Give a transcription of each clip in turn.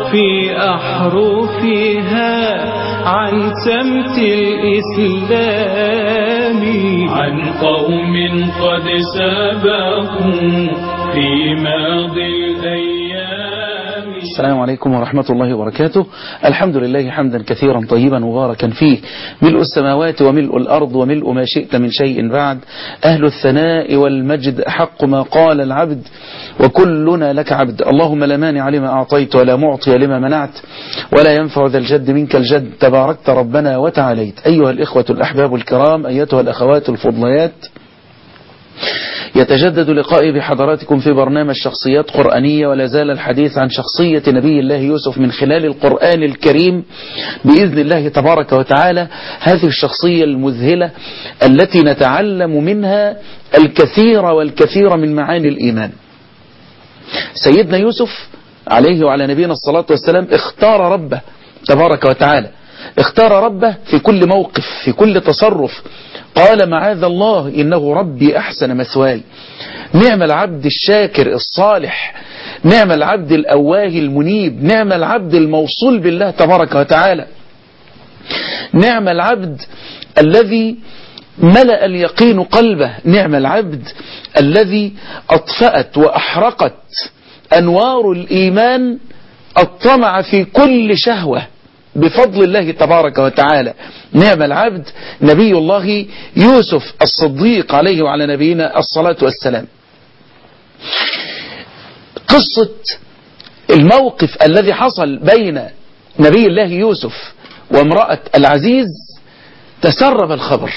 في أحرفها عن سمت الإسلام عن قوم قد سبقوا في ماضي الأيام السلام عليكم ورحمة الله وبركاته الحمد لله حمدا كثيرا طيبا مباركا فيه ملء السماوات وملء الأرض وملء ما شئت من شيء بعد أهل الثناء والمجد حق ما قال العبد وكلنا لك عبد اللهم لا مانع لما أعطيت ولا معطي لما منعت ولا ينفع ذا الجد منك الجد تباركت ربنا وتعاليت أيها الإخوة الأحباب الكرام أيتها الأخوات الفضليات يتجدد لقائي بحضراتكم في برنامج شخصيات قرآنية ولا زال الحديث عن شخصية نبي الله يوسف من خلال القرآن الكريم بإذن الله تبارك وتعالى هذه الشخصية المذهلة التي نتعلم منها الكثير والكثير من معاني الإيمان سيدنا يوسف عليه وعلى نبينا الصلاة والسلام اختار ربه تبارك وتعالى اختار ربه في كل موقف في كل تصرف قال معاذ الله إنه ربي أحسن مثواي نعم العبد الشاكر الصالح نعم العبد الأواه المنيب نعم العبد الموصول بالله تبارك وتعالى نعم العبد الذي ملأ اليقين قلبه نعم العبد الذي أطفأت وأحرقت أنوار الإيمان الطمع في كل شهوة بفضل الله تبارك وتعالى نعم العبد نبي الله يوسف الصديق عليه وعلى نبينا الصلاة والسلام قصة الموقف الذي حصل بين نبي الله يوسف وامرأة العزيز تسرب الخبر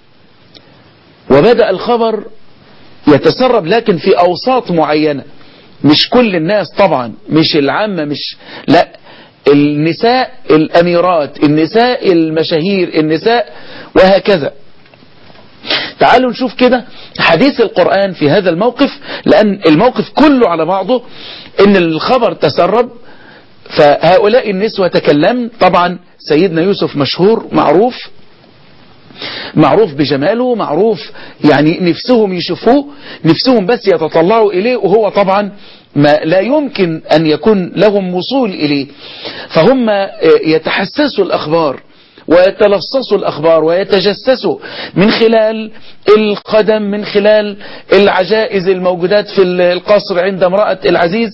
وبدأ الخبر يتسرب لكن في أوساط معينة مش كل الناس طبعا مش العامة مش لا النساء الأميرات النساء المشاهير النساء وهكذا تعالوا نشوف كده حديث القرآن في هذا الموقف لأن الموقف كله على بعضه ان الخبر تسرب فهؤلاء النسوة تكلمن طبعا سيدنا يوسف مشهور معروف معروف بجماله معروف يعني نفسهم يشوفوه نفسهم بس يتطلعوا إليه وهو طبعا ما لا يمكن أن يكون لهم وصول إليه فهم يتحسسوا الأخبار ويتلصصوا الأخبار ويتجسسوا من خلال القدم من خلال العجائز الموجودات في القصر عند امرأة العزيز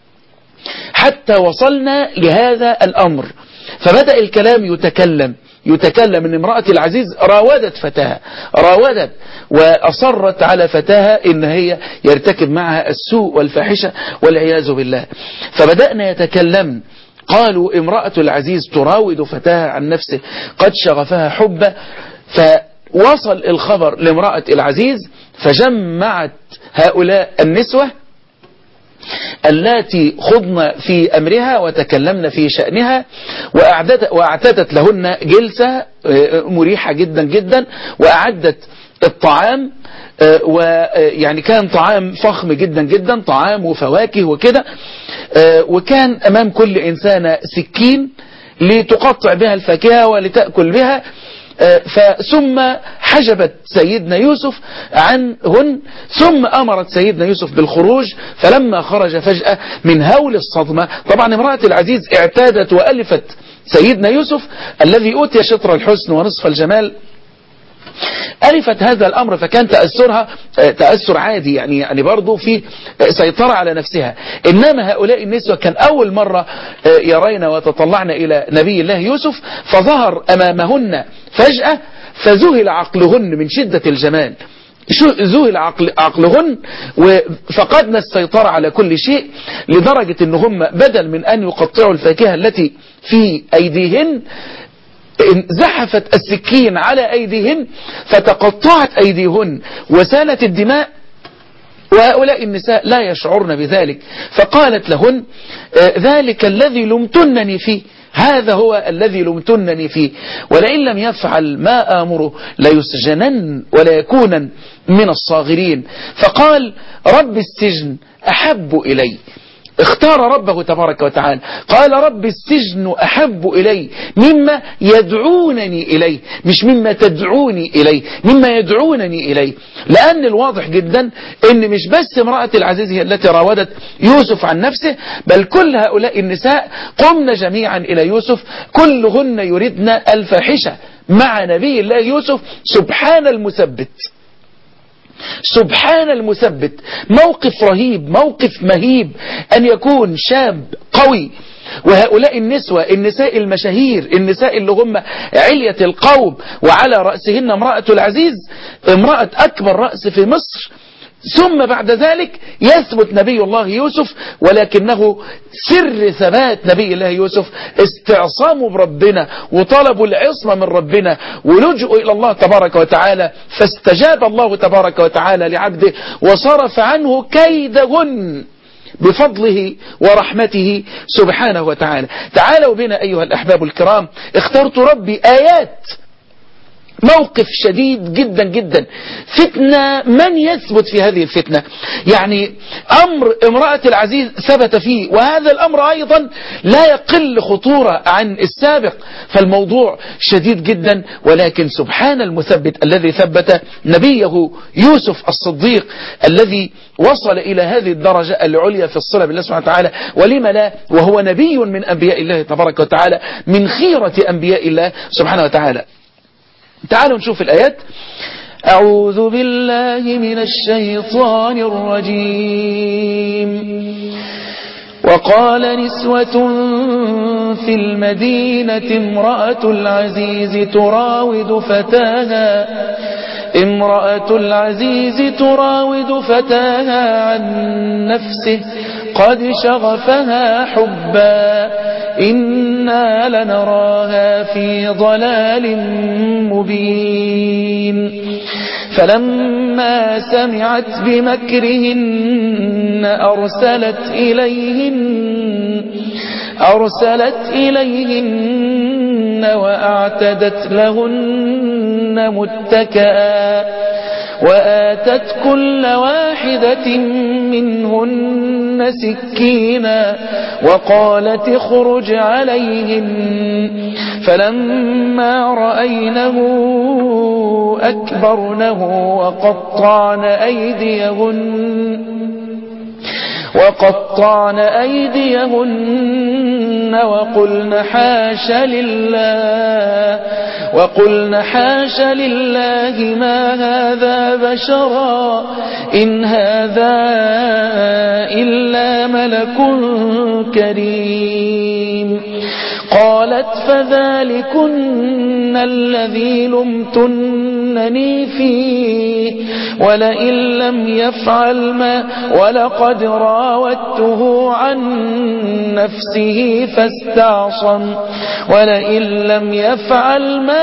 حتى وصلنا لهذا الأمر فبدأ الكلام يتكلم يتكلم ان امرأة العزيز راودت فتاها راودت وأصرت على فتاها ان هي يرتكب معها السوء والفاحشة والعياذ بالله فبدأنا يتكلم قالوا امرأة العزيز تراود فتاها عن نفسه قد شغفها حبا فوصل الخبر لامرأة العزيز فجمعت هؤلاء النسوة اللاتي خضن في أمرها وتكلمن في شأنها وأعدت وأعتدت لهن جلسة مريحة جدا جدا وأعدت الطعام ويعني كان طعام فخم جدا جدا طعام وفواكه وكده وكان أمام كل إنسانة سكين لتقطع بها الفاكهة ولتأكل بها ثم حجبت سيدنا يوسف عنهن ثم أمرت سيدنا يوسف بالخروج فلما خرج فجأة من هول الصدمة طبعا امرأة العزيز اعتادت وألفت سيدنا يوسف الذي أوتي شطر الحسن ونصف الجمال ألفت هذا الأمر فكان تأثرها تأثر عادي يعني يعني برضه في سيطرة على نفسها إنما هؤلاء النسوة كان أول مرة يرين وتطلعن إلى نبي الله يوسف فظهر أمامهن فجأة فذهل عقلهن من شدة الجمال ذهل عقل عقلهن وفقدنا السيطرة على كل شيء لدرجة ان هم بدل من ان يقطعوا الفاكهة التي في ايديهن زحفت السكين على أيديهن فتقطعت أيديهن وسالت الدماء وهؤلاء النساء لا يشعرن بذلك فقالت لهن ذلك الذي لمتنني فيه هذا هو الذي لمتنني فيه ولئن لم يفعل ما آمره ليسجنن ولا يكونن من الصاغرين فقال رب السجن أحب إلي اختار ربه تبارك وتعالى قال رب السجن أحب إلي مما يدعونني إليه مش مما تدعوني إليه مما يدعونني إليه لأن الواضح جدا أن مش بس امرأة العزيز هي التي راودت يوسف عن نفسه بل كل هؤلاء النساء قمن جميعا إلى يوسف كلهن يردن الفاحشة مع نبي الله يوسف سبحان المثبت سبحان المثبت موقف رهيب موقف مهيب أن يكون شاب قوي وهؤلاء النسوة النساء المشاهير النساء اللي هم علية القوم وعلى رأسهن امرأة العزيز امرأة أكبر رأس في مصر ثم بعد ذلك يثبت نبي الله يوسف ولكنه سر ثبات نبي الله يوسف استعصامه بربنا وطلبوا العصمة من ربنا ولجؤوا إلى الله تبارك وتعالى فاستجاب الله تبارك وتعالى لعبده وصرف عنه كيدهن بفضله ورحمته سبحانه وتعالى تعالوا بنا أيها الأحباب الكرام اخترت ربي آيات موقف شديد جدا جدا فتنة من يثبت في هذه الفتنة يعني أمر امرأة العزيز ثبت فيه وهذا الأمر أيضا لا يقل خطورة عن السابق فالموضوع شديد جدا ولكن سبحان المثبت الذي ثبت نبيه يوسف الصديق الذي وصل إلى هذه الدرجة العليا في الصلة بالله سبحانه وتعالى ولم لا وهو نبي من أنبياء الله تبارك وتعالى من خيرة أنبياء الله سبحانه وتعالى تعالوا نشوف الآيات أعوذ بالله من الشيطان الرجيم وقال نسوة في المدينة امرأة العزيز تراود فتاها امرأة العزيز تراود فتاها عن نفسه قد شغفها حبا إنا لنراها في ضلال مبين فلما سمعت بمكرهن أرسلت إليهن أرسلت إليهن وأعتدت لهن متكئا وآتت كل واحدة منهن سكينا وقالت اخرج عليهن فلما رأينه أكبرنه وقطعن أيديهن وقطعن أيديهن وقلن حاش لله وقلن حاش لله ما هذا بشرا إن هذا إلا ملك كريم قالت فذلكن الذي لمتنني فيه ولئن لم يفعل ما ولقد راودته عن نفسه فاستعصم ولئن لم يفعل ما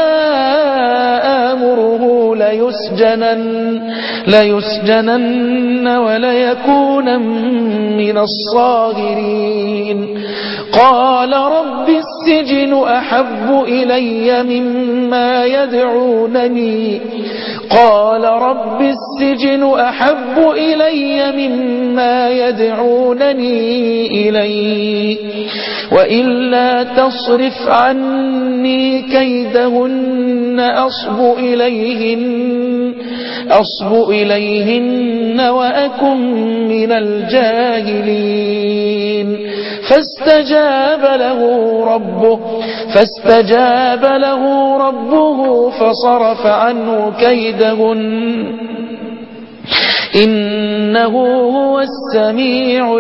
آمره ليسجنن, ليسجنن وليكون من الصاغرين قال رب السجن أحب إلي مما يدعونني قال رب السجن أحب إلي مما يدعونني إليه وإلا تصرف عني كيدهن أصب إليهن أصب إليهن وأكن من الجاهلين فاستجاب له ربه فاستجاب له ربه فصرف عنه كيدهن إنه هو السميع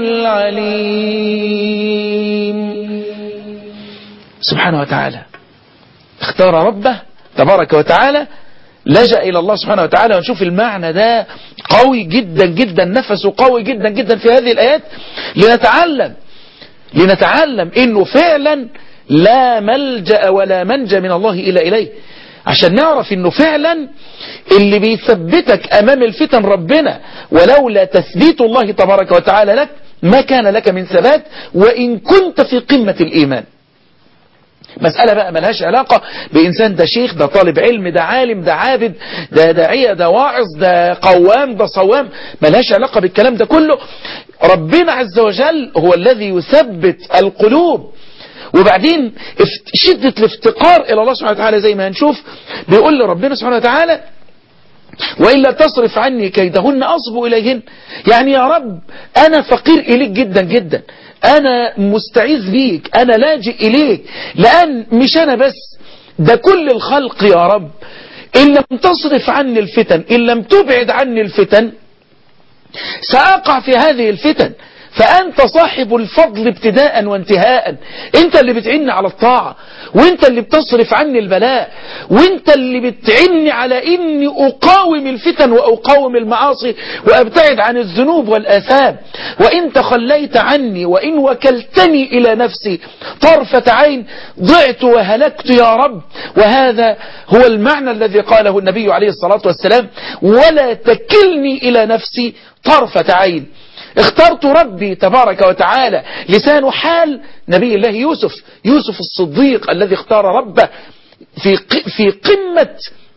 العليم سبحانه وتعالى اختار ربه تبارك وتعالى لجأ إلى الله سبحانه وتعالى ونشوف المعنى ده قوي جدا جدا نفسه قوي جدا جدا في هذه الآيات لنتعلم لنتعلم انه فعلا لا ملجأ ولا منجى من الله إلا إليه عشان نعرف انه فعلا اللي بيثبتك امام الفتن ربنا ولولا تثبيت الله تبارك وتعالى لك ما كان لك من ثبات وان كنت في قمة الايمان مسألة بقى ملهاش علاقة بإنسان ده شيخ ده طالب علم ده عالم ده عابد ده داعية ده واعظ ده قوام ده صوام ملهاش علاقة بالكلام ده كله ربنا عز وجل هو الذي يثبت القلوب وبعدين شدة الافتقار إلى الله سبحانه وتعالى زي ما هنشوف بيقول لربنا سبحانه وتعالى وإلا تصرف عني كيدهن أصب إليهن يعني يا رب أنا فقير إليك جدا جدا أنا مستعيذ بيك أنا لاجئ إليك لأن مش أنا بس ده كل الخلق يا رب إن لم تصرف عني الفتن إن لم تبعد عني الفتن سأقع في هذه الفتن فأنت صاحب الفضل ابتداء وانتهاء انت اللي بتعني على الطاعة وانت اللي بتصرف عني البلاء وانت اللي بتعني على اني اقاوم الفتن واقاوم المعاصي وابتعد عن الذنوب والآثام وان تخليت عني وان وكلتني الى نفسي طرفة عين ضعت وهلكت يا رب وهذا هو المعنى الذي قاله النبي عليه الصلاة والسلام ولا تكلني الى نفسي طرفة عين اخترت ربي تبارك وتعالى لسان حال نبي الله يوسف يوسف الصديق الذي اختار ربه في في قمة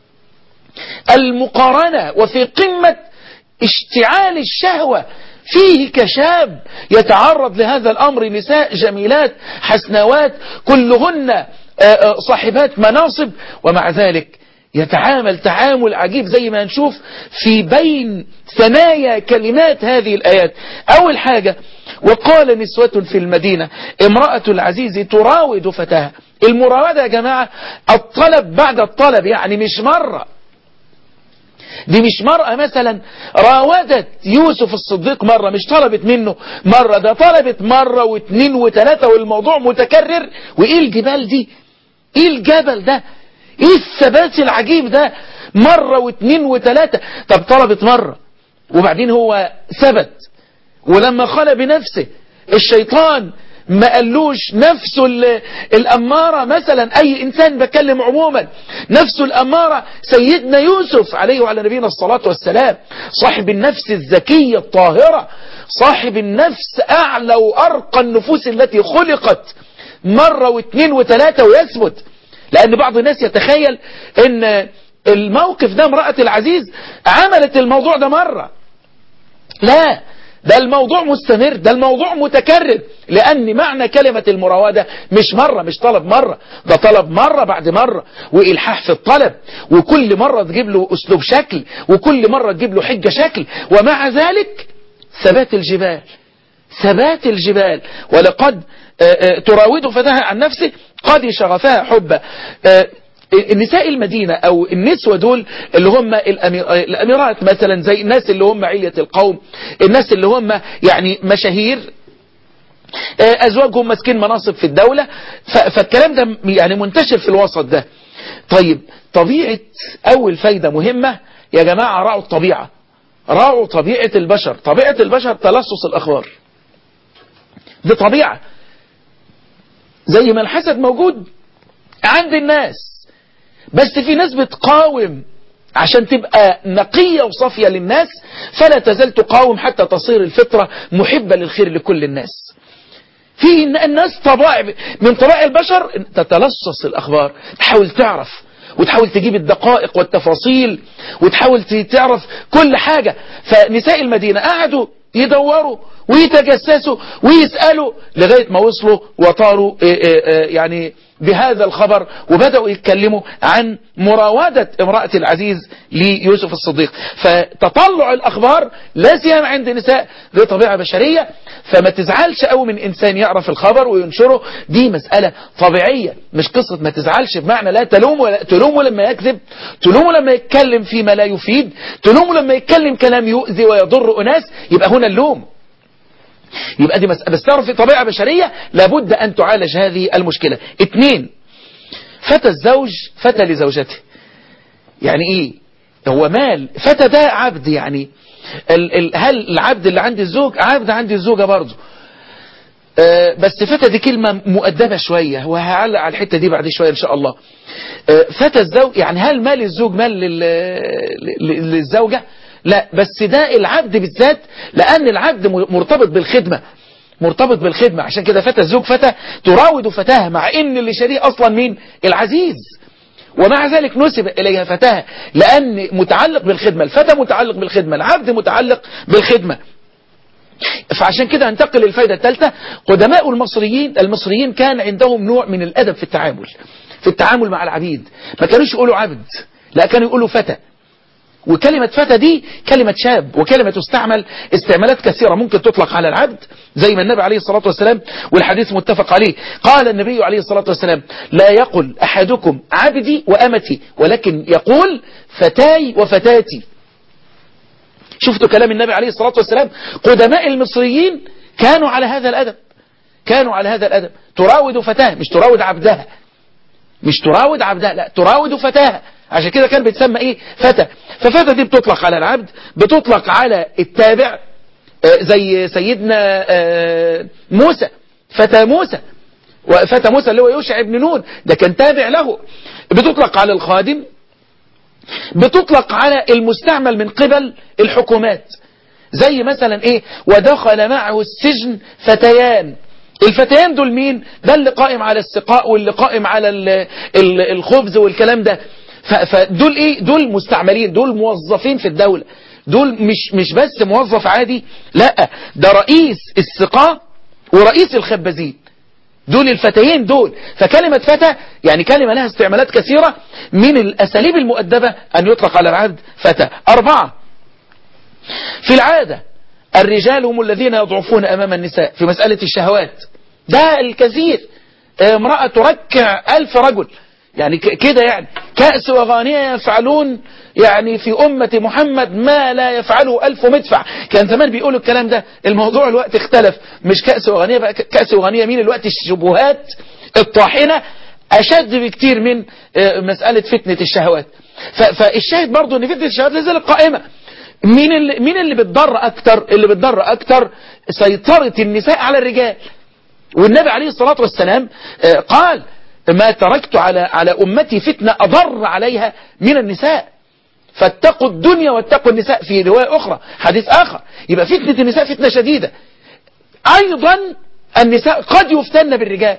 المقارنة وفي قمة اشتعال الشهوة فيه كشاب يتعرض لهذا الأمر نساء جميلات حسنوات كلهن صاحبات مناصب ومع ذلك يتعامل تعامل عجيب زي ما نشوف في بين ثنايا كلمات هذه الآيات أول حاجة وقال نسوة في المدينة امرأة العزيز تراود فتاها المراودة يا جماعة الطلب بعد الطلب يعني مش مرة دي مش مرأة مثلا راودت يوسف الصديق مرة مش طلبت منه مرة ده طلبت مرة واثنين وثلاثة والموضوع متكرر وايه الجبال دي ايه الجبل ده ايه الثبات العجيب ده مرة واثنين وثلاثة طب طلبت مرة وبعدين هو ثبت ولما خلى بنفسه الشيطان ما قالوش نفسه الأمارة مثلا أي إنسان بكلم عموما نفسه الأمارة سيدنا يوسف عليه وعلى نبينا الصلاة والسلام صاحب النفس الزكية الطاهرة صاحب النفس أعلى وأرقى النفوس التي خلقت مرة واثنين وثلاثة ويثبت لأن بعض الناس يتخيل ان الموقف ده امرأة العزيز عملت الموضوع ده مرة لا ده الموضوع مستمر ده الموضوع متكرر لأن معنى كلمة المراودة مش مرة مش طلب مرة ده طلب مرة بعد مرة وإلحاح في الطلب وكل مرة تجيب له أسلوب شكل وكل مرة تجيب له حجة شكل ومع ذلك ثبات الجبال ثبات الجبال ولقد تراود فتاها عن نفسه قد شغفها حبا النساء المدينة او النسوة دول اللي هم الاميرات مثلا زي الناس اللي هم علية القوم الناس اللي هم يعني مشاهير ازواجهم ماسكين مناصب في الدولة فالكلام ده يعني منتشر في الوسط ده طيب طبيعة اول فايدة مهمة يا جماعة راعوا الطبيعة راعوا طبيعة البشر طبيعة البشر تلصص الاخبار دي طبيعة زي ما الحسد موجود عند الناس بس في ناس بتقاوم عشان تبقى نقية وصافية للناس فلا تزال تقاوم حتى تصير الفطرة محبة للخير لكل الناس في الناس طبائع من طبائع البشر تتلصص الأخبار تحاول تعرف وتحاول تجيب الدقائق والتفاصيل وتحاول تعرف كل حاجة فنساء المدينة قعدوا يدوروا ويتجسسوا ويسألوا لغاية ما وصلوا وطاروا يعني بهذا الخبر وبدأوا يتكلموا عن مراودة امرأة العزيز ليوسف الصديق فتطلع الأخبار لا سيما عند نساء دي طبيعة بشرية فما تزعلش قوي من إنسان يعرف الخبر وينشره دي مسألة طبيعية مش قصة ما تزعلش بمعنى لا تلوم ولا تلومه لما يكذب تلومه لما يتكلم فيما لا يفيد تلومه لما يتكلم كلام يؤذي ويضر أناس يبقى هنا اللوم يبقى دي مسألة بس تعرف في طبيعة بشرية لابد أن تعالج هذه المشكلة اثنين فتى الزوج فتى لزوجته يعني ايه هو مال فتى ده عبد يعني ال ال هل العبد اللي عند الزوج عبد عند الزوجة برضه أه بس فتى دي كلمة مؤدبة شوية وهعلق على الحتة دي بعد شوية إن شاء الله أه فتى الزوج يعني هل مال الزوج مال للزوجة لا بس ده العبد بالذات لأن العبد مرتبط بالخدمة مرتبط بالخدمة عشان كده فتى الزوج فتى تراود فتاها مع ان اللي شاريه اصلا مين العزيز ومع ذلك نسب إليها فتاها لأن متعلق بالخدمة الفتى متعلق بالخدمة العبد متعلق بالخدمة فعشان كده هنتقل للفائدة الثالثة قدماء المصريين المصريين كان عندهم نوع من الأدب في التعامل في التعامل مع العبيد ما كانوش يقولوا عبد لا كانوا يقولوا فتى وكلمة فتى دي كلمة شاب وكلمة تستعمل استعمالات كثيرة ممكن تطلق على العبد زي ما النبي عليه الصلاة والسلام والحديث متفق عليه قال النبي عليه الصلاة والسلام لا يقل أحدكم عبدي وأمتي ولكن يقول فتاي وفتاتي شفتوا كلام النبي عليه الصلاة والسلام قدماء المصريين كانوا على هذا الأدب كانوا على هذا الأدب تراود فتاة مش تراود عبدها مش تراود عبدها لا تراود فتاها عشان كده كان بيتسمى ايه فتى ففتى دي بتطلق على العبد بتطلق على التابع آه زي سيدنا آه موسى فتى موسى وفتى موسى اللي هو يوشع بن نون ده كان تابع له بتطلق على الخادم بتطلق على المستعمل من قبل الحكومات زي مثلا ايه ودخل معه السجن فتيان الفتيان دول مين ده اللي قائم على السقاء واللي قائم على ال ال الخبز والكلام ده فدول ايه دول مستعملين دول موظفين في الدولة دول مش مش بس موظف عادي لا ده رئيس السقاء ورئيس الخبازين دول الفتيين دول فكلمة فتى يعني كلمة لها استعمالات كثيرة من الأساليب المؤدبة أن يطلق على العبد فتى أربعة في العادة الرجال هم الذين يضعفون أمام النساء في مسألة الشهوات ده الكثير امرأة تركع ألف رجل يعني كده يعني كأس وغانية يفعلون يعني في أمة محمد ما لا يفعله ألف مدفع كان زمان بيقولوا الكلام ده الموضوع الوقت اختلف مش كأس وغانية بقى كأس وغانية مين الوقت الشبهات الطاحنة أشد بكتير من مسألة فتنة الشهوات فالشاهد برضو ان فتنة الشهوات لازالت قائمة مين اللي, مين اللي بتضر أكتر اللي بتضر أكتر سيطرة النساء على الرجال والنبي عليه الصلاة والسلام قال ما تركت على على أمتي فتنة أضر عليها من النساء فاتقوا الدنيا واتقوا النساء في رواية أخرى حديث آخر يبقى فتنة النساء فتنة شديدة أيضا النساء قد يفتن بالرجال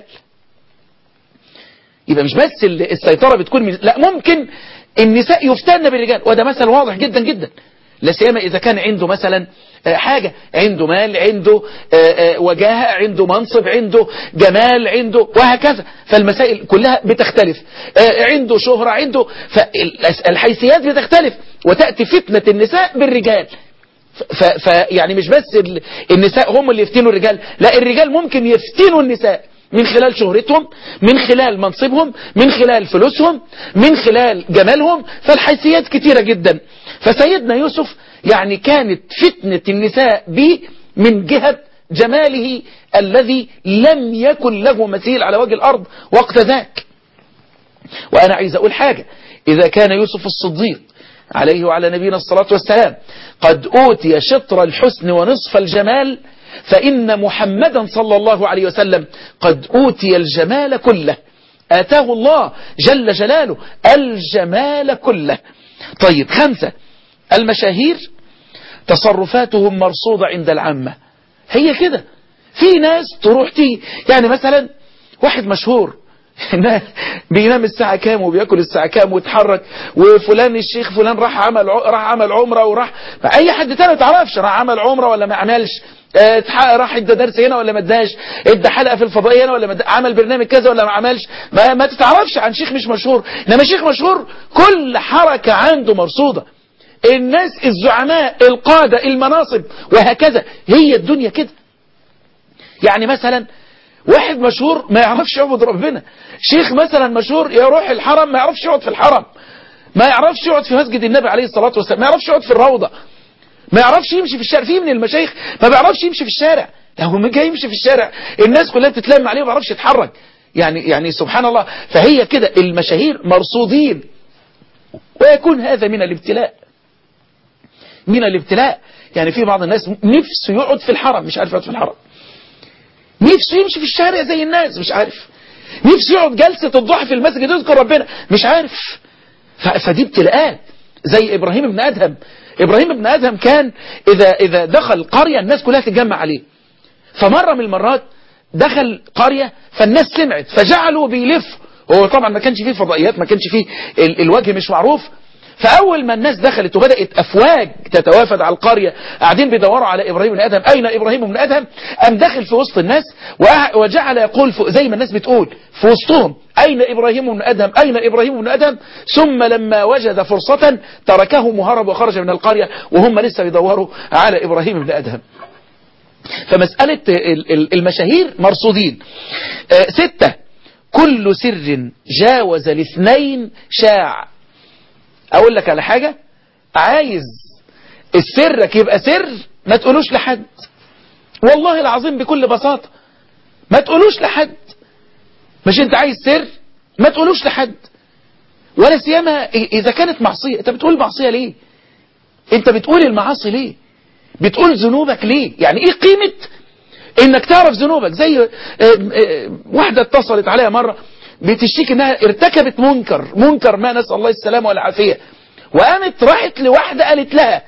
يبقى مش بس السيطرة بتكون من لا ممكن النساء يفتن بالرجال وده مثل واضح جدا جدا لا سيما إذا كان عنده مثلا حاجة عنده مال عنده وجاهة عنده منصب عنده جمال عنده وهكذا فالمسائل كلها بتختلف عنده شهرة عنده فالحيثيات بتختلف وتأتي فتنة النساء بالرجال فيعني مش بس النساء هم اللي يفتنوا الرجال لا الرجال ممكن يفتنوا النساء من خلال شهرتهم من خلال منصبهم من خلال فلوسهم من خلال جمالهم فالحيثيات كتيرة جدا فسيدنا يوسف يعني كانت فتنة النساء به من جهة جماله الذي لم يكن له مثيل على وجه الأرض وقت ذاك وأنا عايز أقول حاجة إذا كان يوسف الصديق عليه وعلى نبينا الصلاة والسلام قد أوتي شطر الحسن ونصف الجمال فإن محمدا صلى الله عليه وسلم قد أوتي الجمال كله آتاه الله جل جلاله الجمال كله طيب خمسة المشاهير تصرفاتهم مرصودة عند العامة هي كده في ناس تروح تيجي يعني مثلا واحد مشهور بينام الساعة كام وبياكل الساعة كام ويتحرك وفلان الشيخ فلان راح عمل راح عمل عمرة وراح اي حد تاني ما تعرفش راح عمل عمرة ولا ما عملش اه راح ادى درس هنا ولا ما اداش ادى حلقة في الفضائية هنا ولا ما عمل برنامج كذا ولا ما عملش ما, ما تتعرفش عن شيخ مش مشهور انما شيخ مشهور كل حركة عنده مرصودة الناس الزعماء القادة المناصب وهكذا هي الدنيا كده يعني مثلا واحد مشهور ما يعرفش يعبد ربنا شيخ مثلا مشهور يروح الحرم ما يعرفش يقعد في الحرم ما يعرفش يقعد في مسجد النبي عليه الصلاة والسلام ما يعرفش يقعد في الروضة ما يعرفش يمشي في الشارع في من المشايخ ما بيعرفش يمشي في الشارع لو جاي يمشي في الشارع الناس كلها بتتلم عليه ما بيعرفش يتحرك يعني يعني سبحان الله فهي كده المشاهير مرصودين ويكون هذا من الابتلاء من الابتلاء يعني في بعض الناس نفسه يقعد في الحرم مش عارف يقعد في الحرم نفسه يمشي في الشارع زي الناس مش عارف نفسه يقعد جلسة الضحى في المسجد يذكر ربنا مش عارف فدي ابتلاءات زي إبراهيم بن أدهم إبراهيم بن أدهم كان إذا, إذا دخل قرية الناس كلها تتجمع عليه فمرة من المرات دخل قرية فالناس سمعت فجعلوا بيلف هو طبعا ما كانش فيه فضائيات ما كانش فيه ال الوجه مش معروف فأول ما الناس دخلت وبدأت أفواج تتوافد على القرية قاعدين بيدوروا على إبراهيم بن أدهم أين إبراهيم بن أدهم أم دخل في وسط الناس وجعل يقول زي ما الناس بتقول في وسطهم أين إبراهيم بن أدهم أين إبراهيم بن أدهم ثم لما وجد فرصة تركهم وهرب وخرج من القرية وهم لسه بيدوروا على إبراهيم بن أدهم فمسألة المشاهير مرصودين ستة كل سر جاوز الاثنين شاع اقول لك على حاجة عايز السرك يبقى سر ما تقولوش لحد والله العظيم بكل بساطة ما تقولوش لحد مش انت عايز سر ما تقولوش لحد ولا سيما اذا كانت معصية انت بتقول معصية ليه انت بتقول المعاصي ليه بتقول ذنوبك ليه يعني ايه قيمة انك تعرف ذنوبك زي واحدة اتصلت عليها مرة بتشتكي انها ارتكبت منكر منكر ما نسأل الله السلامة والعافية وقامت راحت لواحدة قالت لها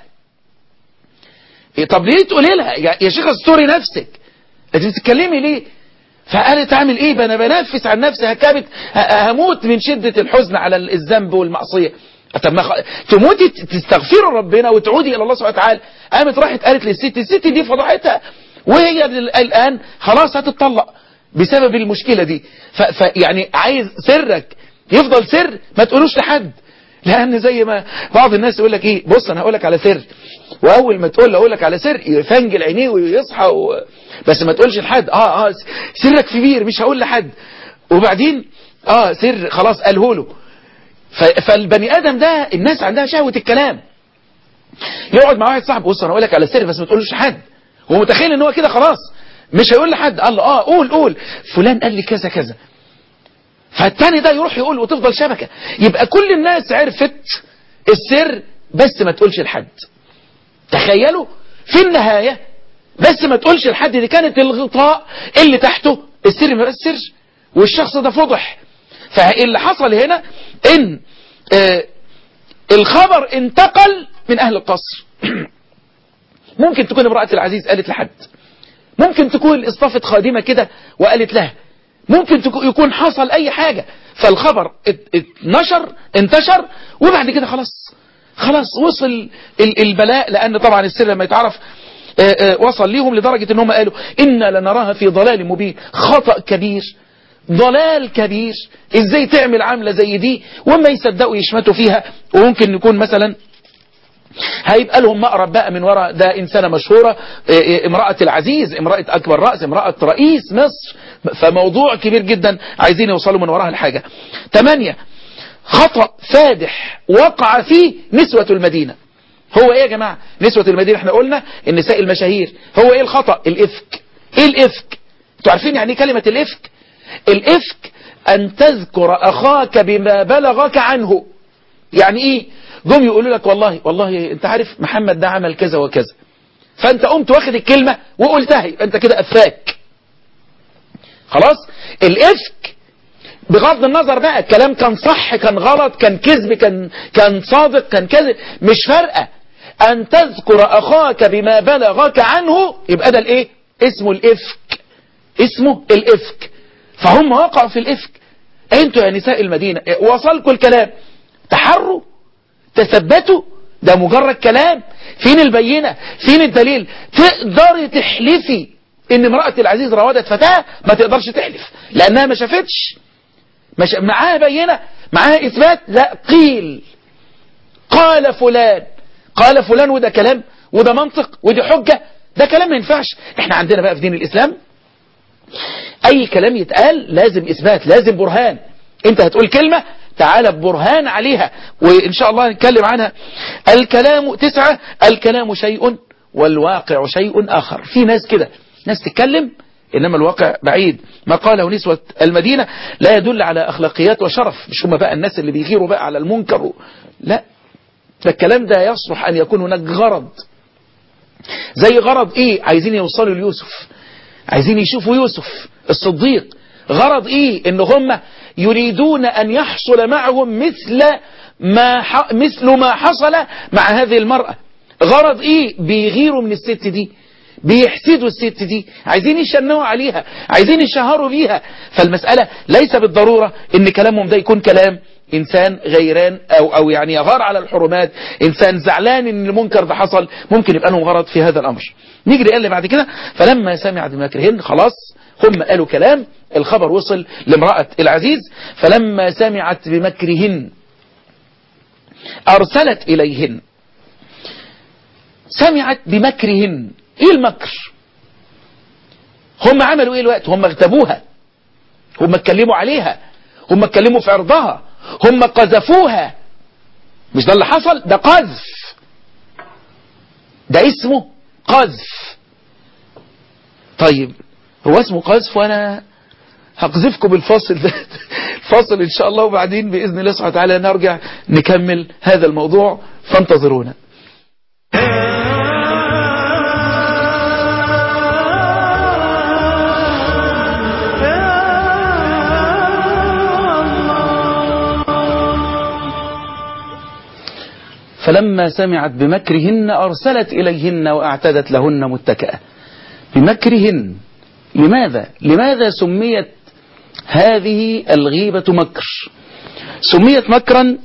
إيه طب ليه تقولي لها يا شيخ استوري نفسك انت بتتكلمي ليه فقالت اعمل ايه انا بنفس عن نفسي هكابت هموت من شدة الحزن على الذنب والمعصية طب ما خ... تموتي تستغفري ربنا وتعودي الى الله سبحانه وتعالى قامت راحت قالت للست الست دي فضحتها وهي الان خلاص هتطلق بسبب المشكلة دي ف... ف... يعني عايز سرك يفضل سر ما تقولوش لحد لان زي ما بعض الناس يقول لك ايه بص انا هقول لك على سر واول ما تقول له اقول لك على سر يفنجل عينيه ويصحى و... بس ما تقولش لحد اه اه سرك كبير مش هقول لحد وبعدين اه سر خلاص قاله له فالبني ادم ده الناس عندها شهوة الكلام يقعد مع واحد صاحبه بص انا اقول لك على سر بس ما تقولوش لحد هو متخيل ان هو كده خلاص مش هيقول لحد قال له اه قول قول فلان قال لي كذا كذا فالتاني ده يروح يقول وتفضل شبكة يبقى كل الناس عرفت السر بس ما تقولش لحد تخيلوا في النهاية بس ما تقولش لحد دي كانت الغطاء اللي تحته السر ما السر والشخص ده فضح فاللي حصل هنا ان آه الخبر انتقل من اهل القصر ممكن تكون امرأة العزيز قالت لحد ممكن تكون اصطفت خادمة كده وقالت لها ممكن يكون حصل اي حاجة فالخبر اتنشر انتشر وبعد كده خلاص خلاص وصل البلاء لان طبعا السر لما يتعرف آآ آآ وصل ليهم لدرجة ان هم قالوا إنا لنراها في ضلال مبين خطأ كبير ضلال كبير ازاي تعمل عاملة زي دي وما يصدقوا يشمتوا فيها وممكن يكون مثلا هيبقى لهم مقرب بقى من وراء ده إنسانة مشهورة امرأة العزيز امرأة أكبر رأس امرأة رئيس مصر فموضوع كبير جدا عايزين يوصلوا من وراها الحاجة ثمانية خطأ فادح وقع فيه نسوة المدينة هو ايه يا جماعة نسوة المدينة احنا قلنا النساء المشاهير هو ايه الخطأ الافك ايه الافك انتوا عارفين يعني ايه كلمة الافك الافك ان تذكر اخاك بما بلغك عنه يعني ايه جم يقولوا لك والله والله انت عارف محمد ده عمل كذا وكذا فانت قمت واخد الكلمة وقلتها يبقى انت كده افاك خلاص الافك بغض النظر بقى الكلام كان صح كان غلط كان كذب كان كان صادق كان كذب مش فارقه ان تذكر اخاك بما بلغك عنه يبقى ده الايه اسمه الافك اسمه الافك فهم وقعوا في الافك انتوا يا نساء المدينة وصلكوا الكلام تحروا تثبتوا ده مجرد كلام فين البينة فين الدليل تقدري تحلفي ان امرأة العزيز راودت فتاة ما تقدرش تحلف لانها ما شافتش مش معاها بينة معاها اثبات لا قيل قال فلان قال فلان وده كلام وده منطق ودي حجة ده كلام ما ينفعش احنا عندنا بقى في دين الاسلام اي كلام يتقال لازم اثبات لازم برهان انت هتقول كلمة تعالى ببرهان عليها وان شاء الله نتكلم عنها الكلام تسعة الكلام شيء والواقع شيء اخر في ناس كده ناس تتكلم إنما الواقع بعيد ما قاله نسوة المدينة لا يدل على أخلاقيات وشرف مش هم بقى الناس اللي بيغيروا بقى على المنكر و... لا ده الكلام ده يصلح أن يكون هناك غرض زي غرض إيه عايزين يوصلوا ليوسف عايزين يشوفوا يوسف الصديق غرض إيه إن هم يريدون أن يحصل معهم مثل ما ح... مثل ما حصل مع هذه المرأة غرض إيه بيغيروا من الست دي بيحسدوا الست دي عايزين يشنوا عليها عايزين يشهروا بيها فالمسألة ليس بالضرورة ان كلامهم ده يكون كلام انسان غيران او او يعني يغار على الحرمات انسان زعلان ان المنكر ده حصل ممكن يبقى لهم غرض في هذا الامر نيجي قال لي بعد كده فلما سمعت بمكرهن خلاص هم قالوا كلام الخبر وصل لامرأة العزيز فلما سمعت بمكرهن أرسلت إليهن سمعت بمكرهن إيه المكر هم عملوا إيه الوقت هم اغتابوها هم اتكلموا عليها هم اتكلموا في عرضها هم قذفوها مش ده اللي حصل ده قذف ده اسمه قذف طيب هو اسمه قذف وانا هقذفكم بالفاصل ده الفاصل ان شاء الله وبعدين باذن الله سبحانه وتعالى نرجع نكمل هذا الموضوع فانتظرونا فلما سمعت بمكرهن أرسلت إليهن وأعتدت لهن متكئة بمكرهن لماذا لماذا سميت هذه الغيبة مكر سميت مكرا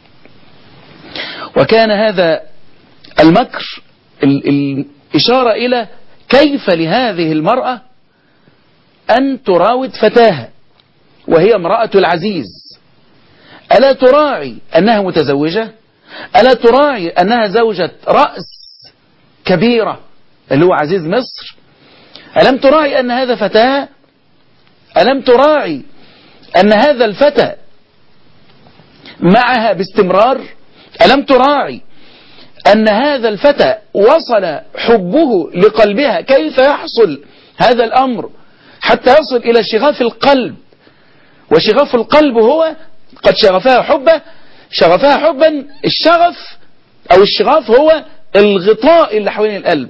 وكان هذا المكر الإشارة إلى كيف لهذه المرأة أن تراود فتاها وهي امرأة العزيز ألا تراعي أنها متزوجة ألا تراعي أنها زوجة رأس كبيرة اللي هو عزيز مصر ألم تراعي أن هذا فتاة ألم تراعي أن هذا الفتى معها باستمرار ألم تراعي أن هذا الفتى وصل حبه لقلبها كيف يحصل هذا الأمر حتى يصل إلى شغاف القلب وشغاف القلب هو قد شغفها حبه شغفها حبا الشغف أو الشغاف هو الغطاء اللي حوالين القلب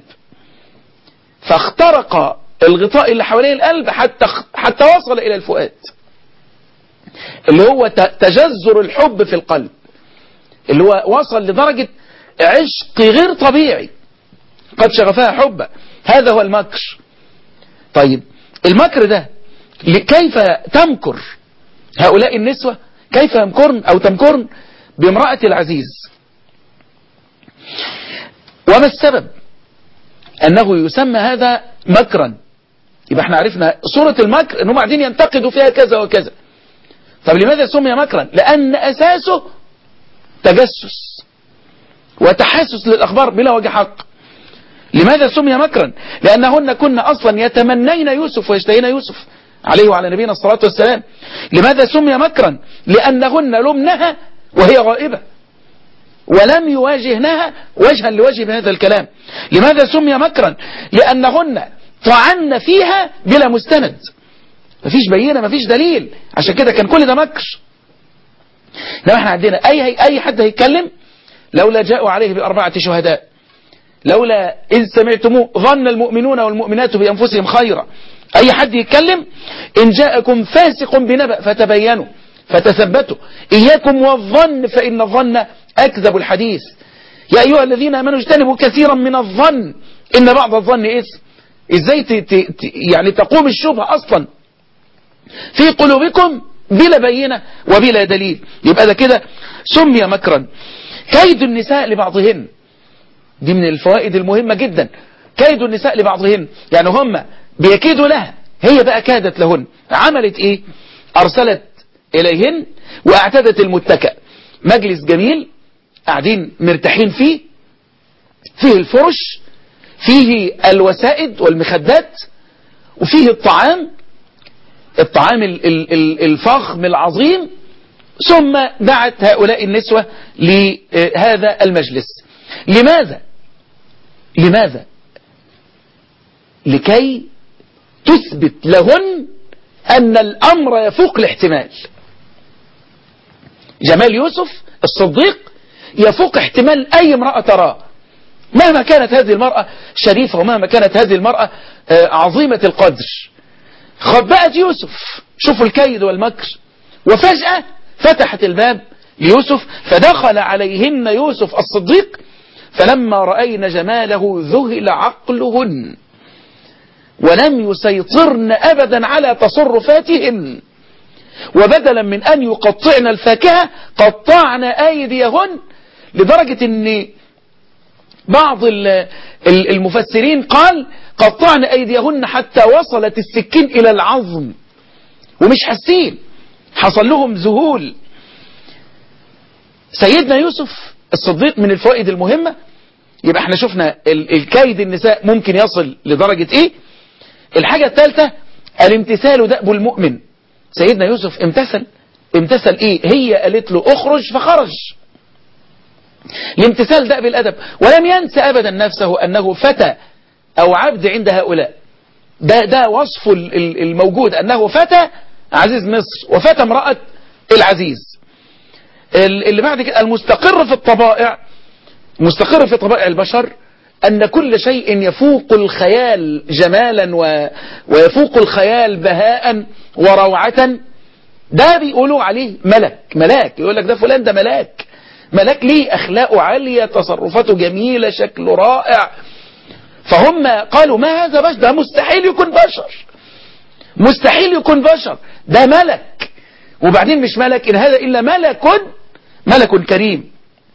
فاخترق الغطاء اللي حوالين القلب حتى حتى وصل إلى الفؤاد اللي هو تجذر الحب في القلب اللي هو وصل لدرجة عشق غير طبيعي قد شغفها حبا هذا هو المكر طيب المكر ده كيف تمكر هؤلاء النسوة كيف يمكرن أو تمكرن بامرأة العزيز وما السبب أنه يسمى هذا مكرا يبقى احنا عرفنا صورة المكر أنهم قاعدين ينتقدوا فيها كذا وكذا طب لماذا سمي مكرا لأن أساسه تجسس وتحسس للأخبار بلا وجه حق لماذا سمي مكرا لأنهن كن أصلا يتمنين يوسف ويشتهين يوسف عليه وعلى نبينا الصلاة والسلام لماذا سمي مكرا لأنهن لمنها وهي غائبة ولم يواجهنها وجها لوجه بهذا الكلام لماذا سمي مكرا لأنهن طعن فيها بلا مستند مفيش بينة مفيش دليل عشان كده كان كل ده مكر لو احنا عندنا اي اي حد هيتكلم لولا جاءوا عليه بأربعة شهداء لولا إذ سمعتموه ظن المؤمنون والمؤمنات بأنفسهم خيرا أي حد يتكلم إن جاءكم فاسق بنبأ فتبينوا فتثبتوا إياكم والظن فإن الظن أكذب الحديث يا أيها الذين آمنوا اجتنبوا كثيرا من الظن إن بعض الظن إثم إزاي ت... ت... يعني تقوم الشبهة أصلا في قلوبكم بلا بينة وبلا دليل يبقى ده كده سمي مكرا كيد النساء لبعضهن دي من الفوائد المهمة جدا كيد النساء لبعضهن يعني هم بيكيدوا لها هي بقى كادت لهن عملت ايه ارسلت اليهن واعتدت المتكأ مجلس جميل قاعدين مرتاحين فيه فيه الفرش فيه الوسائد والمخدات وفيه الطعام الطعام الفخم العظيم ثم دعت هؤلاء النسوة لهذا المجلس لماذا لماذا لكي تثبت لهن أن الأمر يفوق الاحتمال جمال يوسف الصديق يفوق احتمال أي امرأة تراه مهما كانت هذه المرأة شريفة ومهما كانت هذه المرأة عظيمة القدر خبأت يوسف شوفوا الكيد والمكر وفجأة فتحت الباب ليوسف فدخل عليهن يوسف الصديق فلما رأين جماله ذهل عقلهن ولم يسيطرن أبدا على تصرفاتهن وبدلا من أن يقطعن الفاكهة قطعن أيديهن لدرجة أن بعض المفسرين قال قطعن أيديهن حتى وصلت السكين إلى العظم ومش حاسين حصل لهم ذهول سيدنا يوسف الصديق من الفوائد المهمة يبقى احنا شفنا الكيد النساء ممكن يصل لدرجة ايه الحاجة الثالثة الامتثال دأب المؤمن سيدنا يوسف امتثل امتثل ايه هي قالت له اخرج فخرج الامتثال دأب الأدب ولم ينسى أبدا نفسه أنه فتى أو عبد عند هؤلاء ده, ده وصف الموجود أنه فتى عزيز مصر وفتى امرأة العزيز اللي بعد كده المستقر في الطبائع مستقر في طبائع البشر أن كل شيء يفوق الخيال جمالا و... ويفوق الخيال بهاء وروعة ده بيقولوا عليه ملك ملاك يقول لك ده فلان ده ملاك ملاك ليه أخلاقه عالية تصرفاته جميلة شكله رائع فهم قالوا ما هذا بشر ده مستحيل يكون بشر مستحيل يكون بشر ده ملك وبعدين مش ملك إن هذا إلا ملك ملك كريم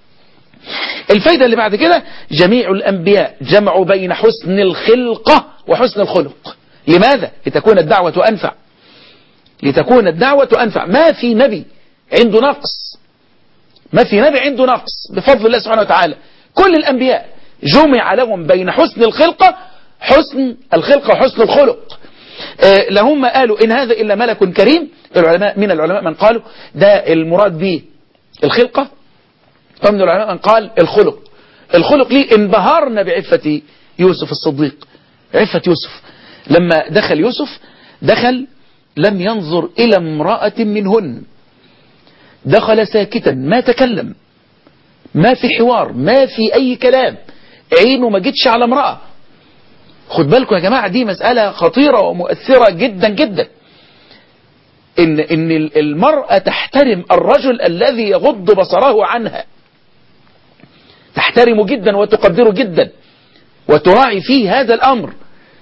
الفايدة اللي بعد كده جميع الأنبياء جمعوا بين حسن الخلقة وحسن الخلق لماذا؟ لتكون الدعوة أنفع لتكون الدعوة أنفع ما في نبي عنده نقص ما في نبي عنده نقص بفضل الله سبحانه وتعالى كل الأنبياء جمع لهم بين حسن الخلقة حسن الخلقة وحسن الخلق آه لهم قالوا إن هذا إلا ملك كريم العلماء من العلماء من قالوا ده المراد به الخلقة ومن العلماء من قال الخلق الخلق ليه انبهرنا بعفة يوسف الصديق عفة يوسف لما دخل يوسف دخل لم ينظر إلى امرأة منهن دخل ساكتا ما تكلم ما في حوار ما في أي كلام عينه ما جتش على امرأة خد بالكم يا جماعة دي مسألة خطيرة ومؤثرة جدا جدا إن, إن المرأة تحترم الرجل الذي يغض بصره عنها تحترمه جدا وتقدره جدا وتراعي فيه هذا الأمر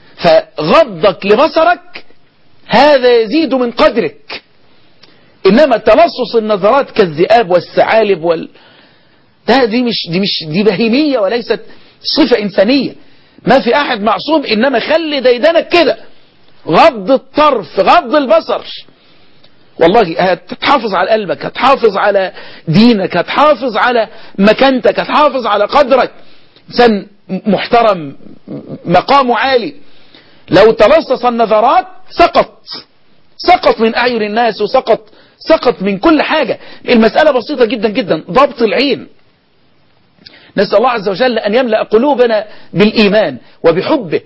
فغضك لبصرك هذا يزيد من قدرك إنما تلصص النظرات كالذئاب والثعالب وال... ده دي مش دي مش دي بهيمية وليست صفة إنسانية ما في أحد معصوم إنما خلي ديدنك كده غض الطرف غض البصر والله هتحافظ على قلبك هتحافظ على دينك هتحافظ على مكانتك هتحافظ على قدرك إنسان محترم مقامه عالي لو تلصص النظرات سقط سقط من أعين الناس وسقط سقط من كل حاجة المسألة بسيطة جدا جدا ضبط العين نسأل الله عز وجل أن يملأ قلوبنا بالإيمان وبحبه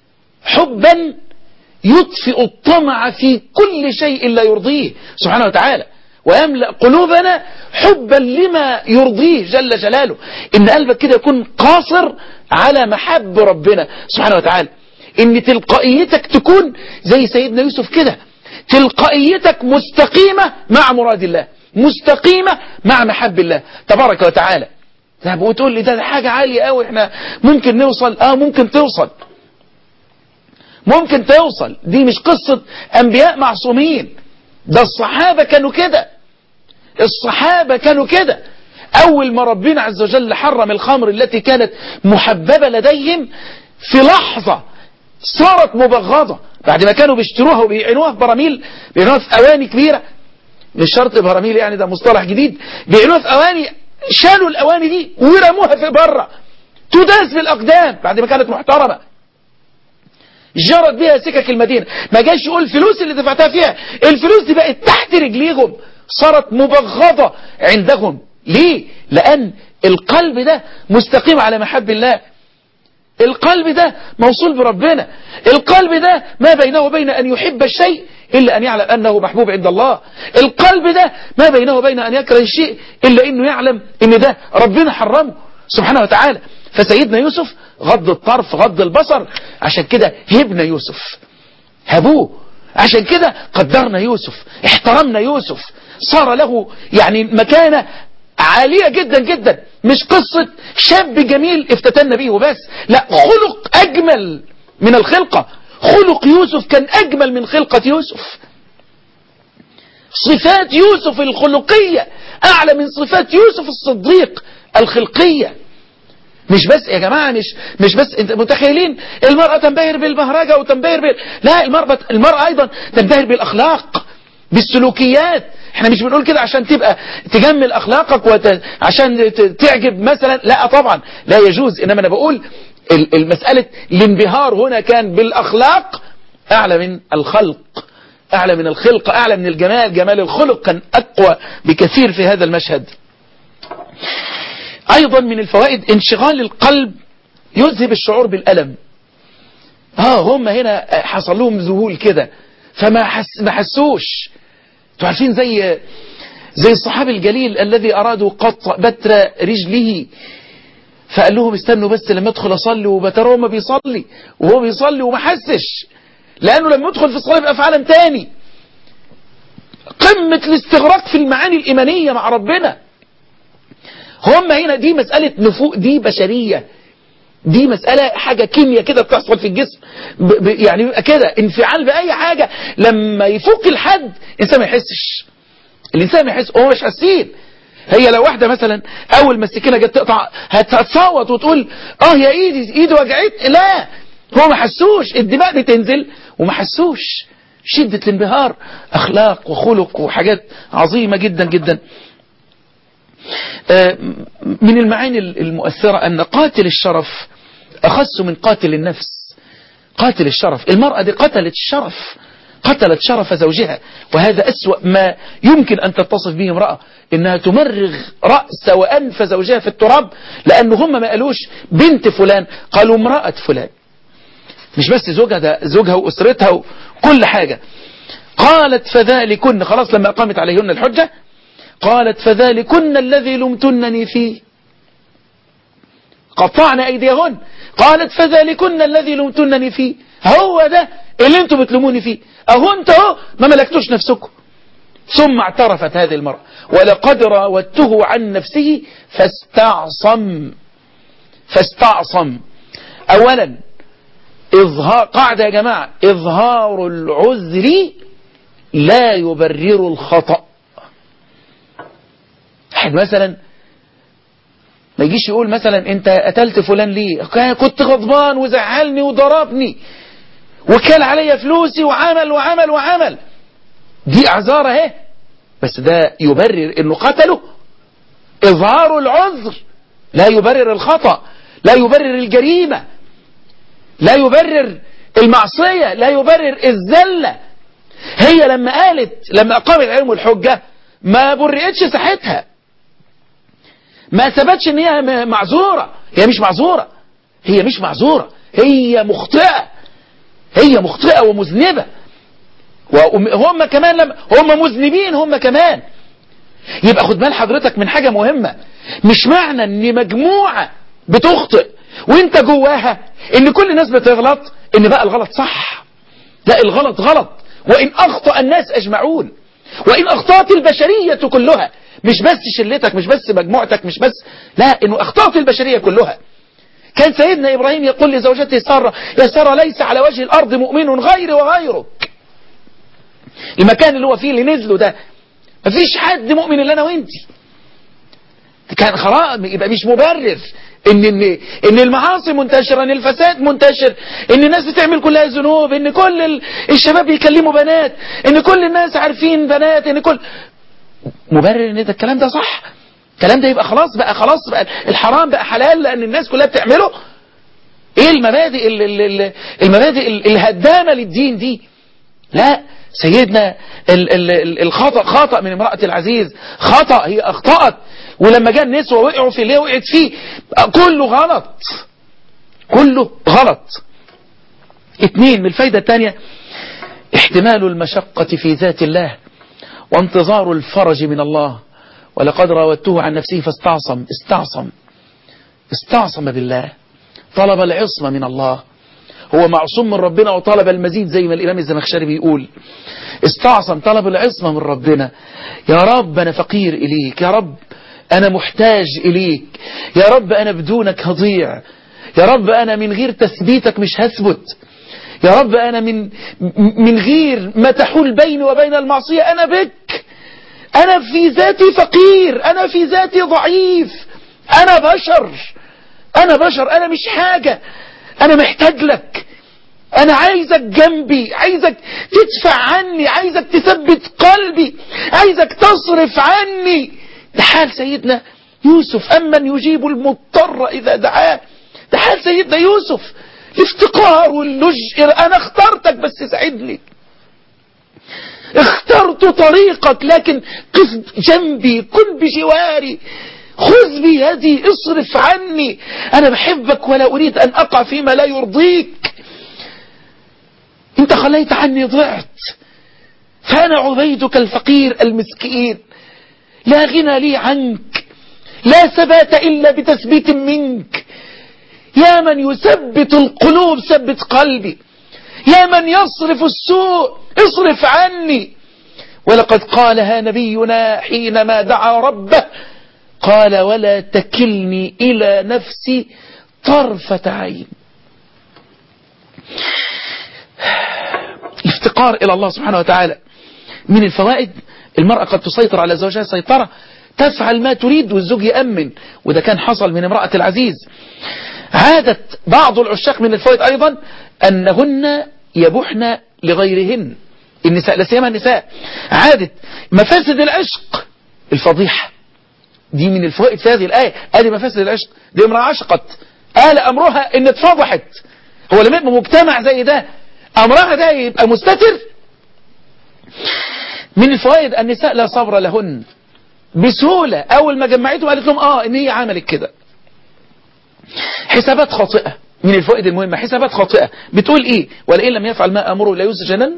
حبا يطفئ الطمع في كل شيء لا يرضيه سبحانه وتعالى ويملأ قلوبنا حبا لما يرضيه جل جلاله إن قلبك كده يكون قاصر على محب ربنا سبحانه وتعالى إن تلقائيتك تكون زي سيدنا يوسف كده تلقائيتك مستقيمة مع مراد الله مستقيمة مع محب الله تبارك وتعالى طب وتقول لي ده, ده حاجة عالية قوي احنا ممكن نوصل اه ممكن توصل ممكن توصل دي مش قصة انبياء معصومين ده الصحابة كانوا كده الصحابة كانوا كده اول ما ربنا عز وجل حرم الخمر التي كانت محببة لديهم في لحظة صارت مبغضة بعد ما كانوا بيشتروها وبيعينوها في براميل بيعينوها في اواني كبيرة مش شرط براميل يعني ده مصطلح جديد بيعينوها في اواني شالوا الاواني دي ورموها في بره تداس بالاقدام بعد ما كانت محترمة جرت بها سكك المدينة ما جاش يقول الفلوس اللي دفعتها فيها الفلوس دي بقت تحت رجليهم صارت مبغضة عندهم ليه لان القلب ده مستقيم على محب الله القلب ده موصول بربنا القلب ده ما بينه وبين أن يحب الشيء إلا أن يعلم أنه محبوب عند الله القلب ده ما بينه وبين أن يكره الشيء إلا أنه يعلم أن ده ربنا حرمه سبحانه وتعالى فسيدنا يوسف غض الطرف غض البصر عشان كده هبنا يوسف هبوه عشان كده قدرنا يوسف احترمنا يوسف صار له يعني مكانة عالية جدا جدا مش قصة شاب جميل افتتنا بيه وبس لا خلق أجمل من الخلقة خلق يوسف كان أجمل من خلقة يوسف صفات يوسف الخلقية أعلى من صفات يوسف الصديق الخلقية مش بس يا جماعة مش مش بس انت متخيلين المرأة تنبهر بالبهرجة وتنبهر بال لا المرأة المرأة أيضا تنبهر بالأخلاق بالسلوكيات احنا مش بنقول كده عشان تبقى تجمل أخلاقك وت... عشان ت- تعجب مثلا لا طبعا لا يجوز إنما أنا بقول ال- المسألة الانبهار هنا كان بالأخلاق أعلى من الخلق أعلى من الخلق أعلى من الجمال جمال الخلق كان أقوى بكثير في هذا المشهد أيضا من الفوائد انشغال القلب يذهب الشعور بالألم اه هم هنا حصل لهم ذهول كده فما حس ما حسوش انتوا عارفين زي زي الصحابي الجليل الذي أرادوا قطع بتر رجله فقال لهم استنوا بس لما ادخل اصلي وبترى ما بيصلي وهو بيصلي وما حسش لانه لما يدخل في الصلاه يبقى في عالم تاني قمه الاستغراق في المعاني الايمانيه مع ربنا هم هنا دي مساله نفوق دي بشريه دي مسألة حاجة كيمياء كده بتحصل في الجسم ب ب يعني بيبقى كده انفعال بأي حاجة لما يفوق الحد الإنسان ما يحسش الإنسان ما يحس هو مش حاسين هي لو واحدة مثلا أول ما السكينة جت تقطع هتصوت وتقول اه يا ايدي ايدي وجعت لا هو ما حسوش الدماء بتنزل وما حسوش شدة الانبهار أخلاق وخلق وحاجات عظيمة جدا جدا آه، من المعاني المؤثرة أن قاتل الشرف أخس من قاتل النفس قاتل الشرف المرأة دي قتلت الشرف قتلت شرف زوجها وهذا أسوأ ما يمكن أن تتصف به امرأة إنها تمرغ رأس وأنف زوجها في التراب لأن هم ما قالوش بنت فلان قالوا امرأة فلان مش بس زوجها ده زوجها وأسرتها وكل حاجة قالت فذلكن خلاص لما قامت عليهن الحجة قالت فذلكن الذي لمتنني فيه قطعنا أيديهن قالت فذلكن الذي لمتنني فيه هو ده اللي انتم بتلوموني فيه اهو انت اهو ما ملكتوش نفسكم ثم اعترفت هذه المرأة ولقد راودته عن نفسه فاستعصم فاستعصم اولا إظهار قاعدة يا جماعة إظهار العذر لا يبرر الخطأ واحد مثلا ما يجيش يقول مثلا انت قتلت فلان ليه كنت غضبان وزعلني وضربني وكل عليا فلوسي وعمل وعمل وعمل دي اعذار اهي بس ده يبرر انه قتله اظهار العذر لا يبرر الخطأ لا يبرر الجريمة لا يبرر المعصية لا يبرر الزلة هي لما قالت لما أقامت علم الحجة ما برئتش ساحتها ما ثبتش ان هي معذورة هي مش معذورة هي مش معذورة هي مخطئة هي مخطئة ومذنبة وهم كمان لما هم مذنبين هم كمان يبقى خد بال حضرتك من حاجة مهمة مش معنى ان مجموعة بتخطئ وانت جواها ان كل الناس بتغلط ان بقى الغلط صح لا الغلط غلط وان اخطأ الناس اجمعون وان اخطأت البشرية كلها مش بس شلتك مش بس مجموعتك مش بس لا انه اخطأت البشرية كلها كان سيدنا ابراهيم يقول لزوجته سارة يا سارة ليس على وجه الارض مؤمن غيري وغيرك المكان اللي هو فيه اللي نزله ده مفيش حد مؤمن الا انا وانتي كان خلاص يبقى مش مبرر ان ان ان المعاصي منتشره ان الفساد منتشر ان الناس بتعمل كلها ذنوب ان كل الشباب بيكلموا بنات ان كل الناس عارفين بنات ان كل مبرر ان ده الكلام ده صح الكلام ده يبقى خلاص بقى خلاص بقى الحرام بقى حلال لان الناس كلها بتعمله ايه المبادئ ال ال المبادئ الهدامه للدين دي لا سيدنا ال ال الخطأ خطأ من امرأة العزيز خطأ هي اخطأت ولما جاء النسوة وقعوا في اللي وقعت فيه كله غلط كله غلط اتنين من الفايدة الثانية احتمال المشقة في ذات الله وانتظار الفرج من الله ولقد راودته عن نفسه فاستعصم استعصم استعصم بالله طلب العصمة من الله هو معصوم من ربنا وطلب المزيد زي ما الإمام الزمخشري بيقول استعصم طلب العصمة من ربنا يا رب أنا فقير إليك يا رب أنا محتاج إليك يا رب أنا بدونك هضيع يا رب أنا من غير تثبيتك مش هثبت يا رب أنا من من غير ما تحول بيني وبين المعصية أنا بك أنا في ذاتي فقير أنا في ذاتي ضعيف أنا بشر أنا بشر أنا مش حاجة أنا محتاج لك أنا عايزك جنبي عايزك تدفع عني عايزك تثبت قلبي عايزك تصرف عني ده حال سيدنا يوسف أمن يجيب المضطر إذا دعاه ده حال سيدنا يوسف الافتقار واللجء أنا اخترتك بس ساعدني اخترت طريقك لكن قف جنبي كن بجواري خذ بيدي اصرف عني أنا بحبك ولا أريد أن أقع فيما لا يرضيك انت خليت عني ضعت فأنا عبيدك الفقير المسكين لا غنى لي عنك لا ثبات إلا بتثبيت منك يا من يثبت القلوب ثبت قلبي يا من يصرف السوء اصرف عني ولقد قالها نبينا حينما دعا ربه قال ولا تكلني إلى نفسي طرفة عين الافتقار إلى الله سبحانه وتعالى من الفوائد المرأة قد تسيطر على زوجها سيطرة تفعل ما تريد والزوج يأمن وده كان حصل من امرأة العزيز عادت بعض العشاق من الفوائد أيضا أنهن يبحن لغيرهن النساء لا سيما النساء عادت مفاسد العشق الفضيحة دي من الفوائد في هذه الآية ادي مفاسد العشق دي امرأة عشقت قال أمرها إن اتفضحت هو لما يبقى مجتمع زي ده أمرها ده يبقى مستتر من الفوائد النساء لا صبر لهن بسهولة أول ما جمعتهم قالت لهم آه إن هي عملت كده حسابات خاطئة من الفوائد المهمة حسابات خاطئة بتقول إيه ولئن لم يفعل ما أمره لا يسجنن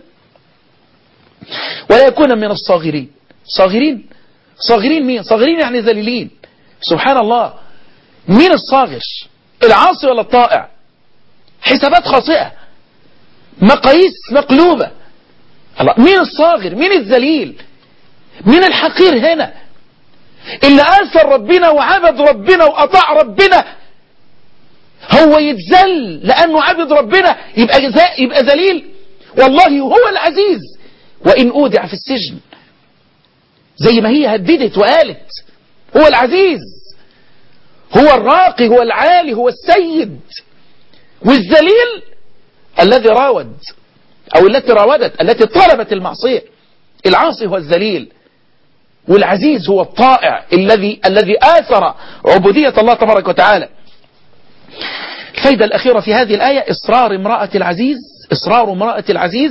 ولا يكون من الصاغرين صاغرين صاغرين مين صاغرين يعني ذليلين سبحان الله مين الصاغر العاصي ولا الطائع حسابات خاطئة مقاييس مقلوبة الله مين الصاغر مين الذليل مين الحقير هنا اللي آثر ربنا وعبد ربنا وأطاع ربنا هو يتذل لأنه عبد ربنا يبقى يبقى ذليل والله هو العزيز وإن أودع في السجن زي ما هي هددت وقالت هو العزيز هو الراقي هو العالي هو السيد والذليل الذي راود أو التي راودت التي طلبت المعصية العاصي هو الذليل والعزيز هو الطائع الذي الذي آثر عبودية الله تبارك وتعالى الفايدة الأخيرة في هذه الآية إصرار امرأة العزيز إصرار امرأة العزيز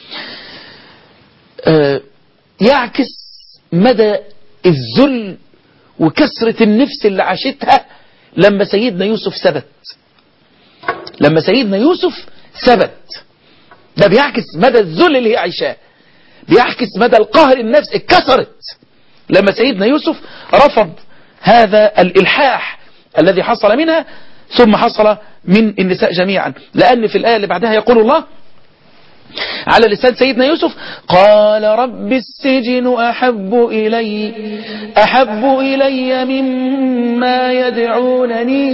آه يعكس مدى الذل وكسرة النفس اللي عاشتها لما سيدنا يوسف ثبت لما سيدنا يوسف ثبت ده بيعكس مدى الذل اللي هي عايشاه بيعكس مدى القهر النفس اتكسرت لما سيدنا يوسف رفض هذا الإلحاح الذي حصل منها ثم حصل من النساء جميعا لأن في الآية اللي بعدها يقول الله على لسان سيدنا يوسف قال رب السجن أحب إلي أحب إلي مما يدعونني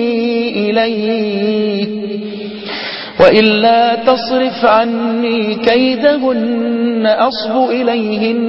إليه وإلا تصرف عني كيدهن أصب إليهن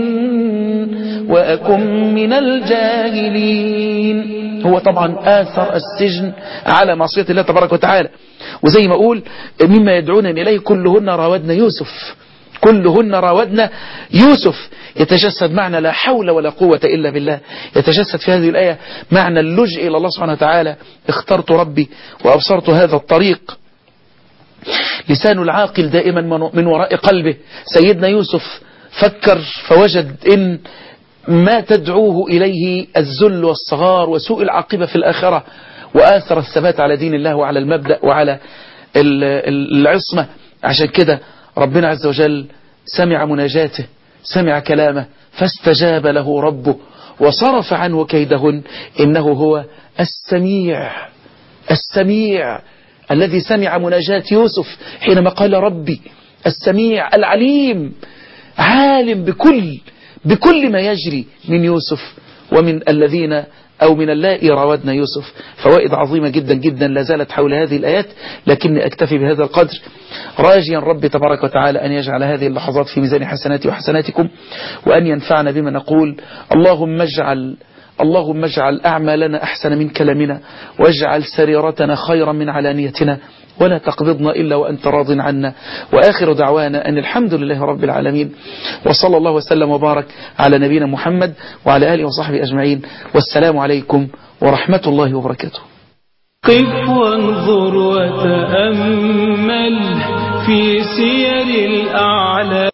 وأكن من الجاهلين هو طبعا آثر السجن على معصية الله تبارك وتعالى وزي ما أقول مما يدعونني إليه كلهن راودنا يوسف كلهن راودنا يوسف يتجسد معنى لا حول ولا قوة إلا بالله يتجسد في هذه الآية معنى اللجء إلى الله سبحانه وتعالى اخترت ربي وأبصرت هذا الطريق لسان العاقل دائما من وراء قلبه سيدنا يوسف فكر فوجد إن ما تدعوه إليه الذل والصغار وسوء العاقبة في الآخرة وآثر الثبات على دين الله وعلى المبدأ وعلى العصمة عشان كده ربنا عز وجل سمع مناجاته سمع كلامه فاستجاب له ربه وصرف عنه كيدهن إنه هو السميع السميع الذي سمع مناجاة يوسف حينما قال ربي السميع العليم عالم بكل بكل ما يجري من يوسف ومن الذين أو من اللائي راودنا يوسف فوائد عظيمة جدا جدا لا زالت حول هذه الآيات لكني أكتفي بهذا القدر راجيا ربي تبارك وتعالى أن يجعل هذه اللحظات في ميزان حسناتي وحسناتكم وأن ينفعنا بما نقول اللهم اجعل اللهم اجعل أعمالنا أحسن من كلامنا واجعل سريرتنا خيرا من علانيتنا ولا تقبضنا إلا وأنت راض عنا وآخر دعوانا أن الحمد لله رب العالمين وصلى الله وسلم وبارك على نبينا محمد وعلى آله وصحبه أجمعين والسلام عليكم ورحمة الله وبركاته قف وانظر وتأمل في سير الأعلى